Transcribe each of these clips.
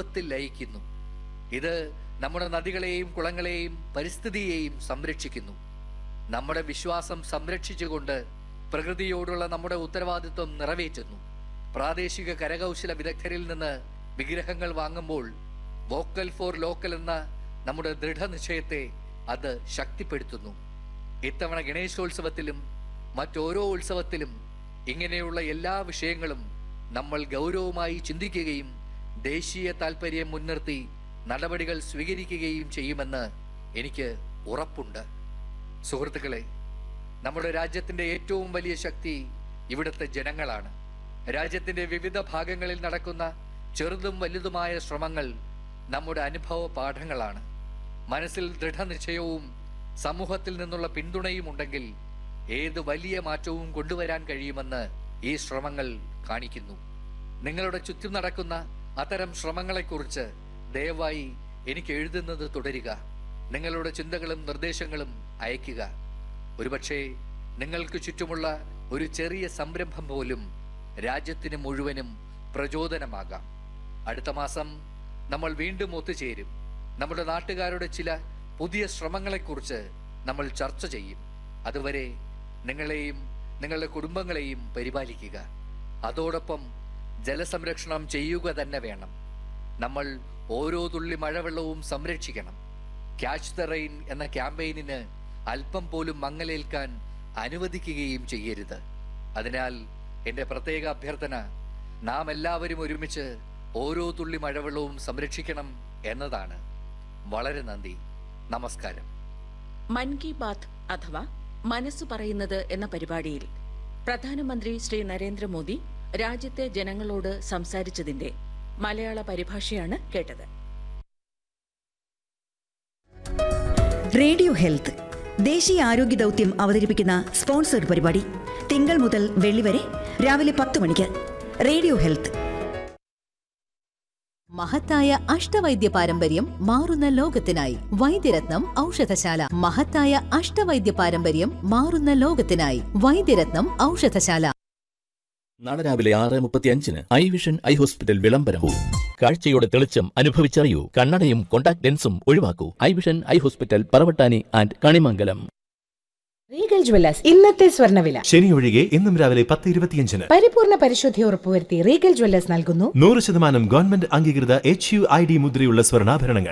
ദൈവത്തിൽ ലയിക്കുന്നു ഇത് നമ്മുടെ നദികളെയും കുളങ്ങളെയും പരിസ്ഥിതിയെയും സംരക്ഷിക്കുന്നു നമ്മുടെ വിശ്വാസം സംരക്ഷിച്ചുകൊണ്ട് പ്രകൃതിയോടുള്ള നമ്മുടെ ഉത്തരവാദിത്വം നിറവേറ്റുന്നു പ്രാദേശിക കരകൗശല വിദഗ്ധരിൽ നിന്ന് വിഗ്രഹങ്ങൾ വാങ്ങുമ്പോൾ വോക്കൽ ഫോർ ലോക്കൽ എന്ന നമ്മുടെ ദൃഢനിശ്ചയത്തെ അത് ശക്തിപ്പെടുത്തുന്നു ഇത്തവണ ഗണേശോത്സവത്തിലും മറ്റോരോ ഉത്സവത്തിലും ഇങ്ങനെയുള്ള എല്ലാ വിഷയങ്ങളും നമ്മൾ ഗൗരവമായി ചിന്തിക്കുകയും ദേശീയ താൽപ്പര്യം മുൻനിർത്തി നടപടികൾ സ്വീകരിക്കുകയും ചെയ്യുമെന്ന് എനിക്ക് ഉറപ്പുണ്ട് സുഹൃത്തുക്കളെ നമ്മുടെ രാജ്യത്തിന്റെ ഏറ്റവും വലിയ ശക്തി ഇവിടുത്തെ ജനങ്ങളാണ് രാജ്യത്തിന്റെ വിവിധ ഭാഗങ്ങളിൽ നടക്കുന്ന ചെറുതും വലുതുമായ ശ്രമങ്ങൾ നമ്മുടെ അനുഭവ പാഠങ്ങളാണ് മനസ്സിൽ ദൃഢനിശ്ചയവും സമൂഹത്തിൽ നിന്നുള്ള പിന്തുണയും ഉണ്ടെങ്കിൽ ഏത് വലിയ മാറ്റവും കൊണ്ടുവരാൻ കഴിയുമെന്ന് ഈ ശ്രമങ്ങൾ കാണിക്കുന്നു നിങ്ങളുടെ ചുറ്റും നടക്കുന്ന അത്തരം ശ്രമങ്ങളെക്കുറിച്ച് ദയവായി എനിക്ക് എഴുതുന്നത് തുടരുക നിങ്ങളുടെ ചിന്തകളും നിർദ്ദേശങ്ങളും അയയ്ക്കുക ഒരുപക്ഷെ നിങ്ങൾക്ക് ചുറ്റുമുള്ള ഒരു ചെറിയ സംരംഭം പോലും രാജ്യത്തിന് മുഴുവനും പ്രചോദനമാകാം അടുത്ത മാസം നമ്മൾ വീണ്ടും ഒത്തുചേരും നമ്മുടെ നാട്ടുകാരുടെ ചില പുതിയ ശ്രമങ്ങളെക്കുറിച്ച് നമ്മൾ ചർച്ച ചെയ്യും അതുവരെ നിങ്ങളെയും നിങ്ങളുടെ കുടുംബങ്ങളെയും പരിപാലിക്കുക അതോടൊപ്പം ജലസംരക്ഷണം ചെയ്യുക തന്നെ വേണം നമ്മൾ ഓരോ തുള്ളി മഴവെള്ളവും സംരക്ഷിക്കണം ക്യാച്ച് ദ റെയിൻ എന്ന ക്യാമ്പയിനിന് അല്പം പോലും മങ്ങലേൽക്കാൻ അനുവദിക്കുകയും ചെയ്യരുത് അതിനാൽ എൻ്റെ പ്രത്യേക അഭ്യർത്ഥന നാം എല്ലാവരും ഒരുമിച്ച് ഓരോ തുള്ളി മഴവെള്ളവും സംരക്ഷിക്കണം എന്നതാണ് വളരെ നന്ദി നമസ്കാരം മൻ കി ബാത്ത് അഥവാ മനസ്സ് പറയുന്നത് എന്ന പരിപാടിയിൽ പ്രധാനമന്ത്രി ശ്രീ നരേന്ദ്രമോദി രാജ്യത്തെ ജനങ്ങളോട് സംസാരിച്ചതിന്റെ മലയാള പരിഭാഷയാണ് കേട്ടത് റേഡിയോ ഹെൽത്ത് ദേശീയ ആരോഗ്യ ദൗത്യം അവതരിപ്പിക്കുന്ന സ്പോൺസർഡ് പരിപാടി തിങ്കൾ മുതൽ വെള്ളി വരെ രാവിലെ പത്ത് മണിക്ക് റേഡിയോ ഹെൽത്ത് മഹത്തായ അഷ്ടവൈദ്യ പാരമ്പര്യം മാറുന്ന ലോകത്തിനായി വൈദ്യരത്നം ഔഷധശാല മഹത്തായ അഷ്ടവൈദ്യ പാരമ്പര്യം മാറുന്ന ലോകത്തിനായി വൈദ്യരത്നം ഔഷധശാല നാളെ രാവിലെ ആറ് മുപ്പത്തി അഞ്ചിന് ഐ വിഷൻ ഐ ഹോസ്പിറ്റൽ വിളംബരവും കാഴ്ചയുടെ തെളിച്ചം അനുഭവിച്ചറിയൂ കണ്ണടയും കോണ്ടാക്ട് ലെൻസും ഒഴിവാക്കൂ eye vision eye hospital Paravattani and Kanimangalam regal jewellers ഇന്നത്തെ സ്വർണ്ണവില ശനി ഒഴികെ ഇന്നും രാവിലെ പത്ത് ഇരുപത്തിയഞ്ചിന് പരിപൂർണ പരിശുദ്ധി ഉറപ്പുവരുത്തി റീഗൽ ജ്വല്ലേഴ്സ് നൽകുന്നു നൂറ് ശതമാനം ഗവൺമെന്റ് അംഗീകൃത എച്ച് യു ഐ ഡി മുദ്രയുള്ള സ്വർണ്ണാഭരണങ്ങൾ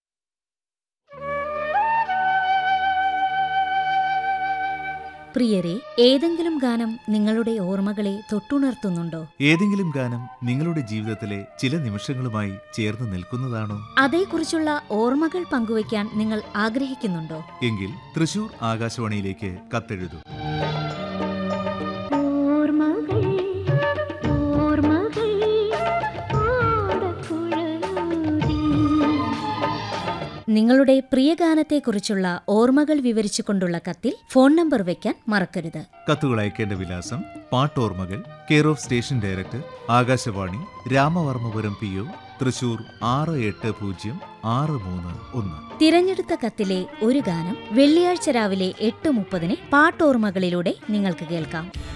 പ്രിയരെ ഏതെങ്കിലും ഗാനം നിങ്ങളുടെ ഓർമ്മകളെ തൊട്ടുണർത്തുന്നുണ്ടോ ഏതെങ്കിലും ഗാനം നിങ്ങളുടെ ജീവിതത്തിലെ ചില നിമിഷങ്ങളുമായി ചേർന്ന് നിൽക്കുന്നതാണോ അതേക്കുറിച്ചുള്ള ഓർമ്മകൾ പങ്കുവയ്ക്കാൻ നിങ്ങൾ ആഗ്രഹിക്കുന്നുണ്ടോ എങ്കിൽ തൃശൂർ ആകാശവാണിയിലേക്ക് കത്തെഴുതൂ നിങ്ങളുടെ പ്രിയ ഗാനത്തെക്കുറിച്ചുള്ള ഓർമ്മകൾ വിവരിച്ചുകൊണ്ടുള്ള കത്തിൽ ഫോൺ നമ്പർ വയ്ക്കാൻ മറക്കരുത് കത്തുകൾ അയക്കേണ്ട വിലാസം പാട്ടോർമ്മകൾ care of station director Akashvani Ramavarmapuram P O Thrissur ആറ് എട്ട് പൂജ്യം ആറ് മൂന്ന് ഒന്ന് തിരഞ്ഞെടുത്ത കത്തിലെ ഒരു ഗാനം വെള്ളിയാഴ്ച രാവിലെ എട്ട് മുപ്പതിന് പാട്ടോർമ്മകളിലൂടെ നിങ്ങൾക്ക് കേൾക്കാം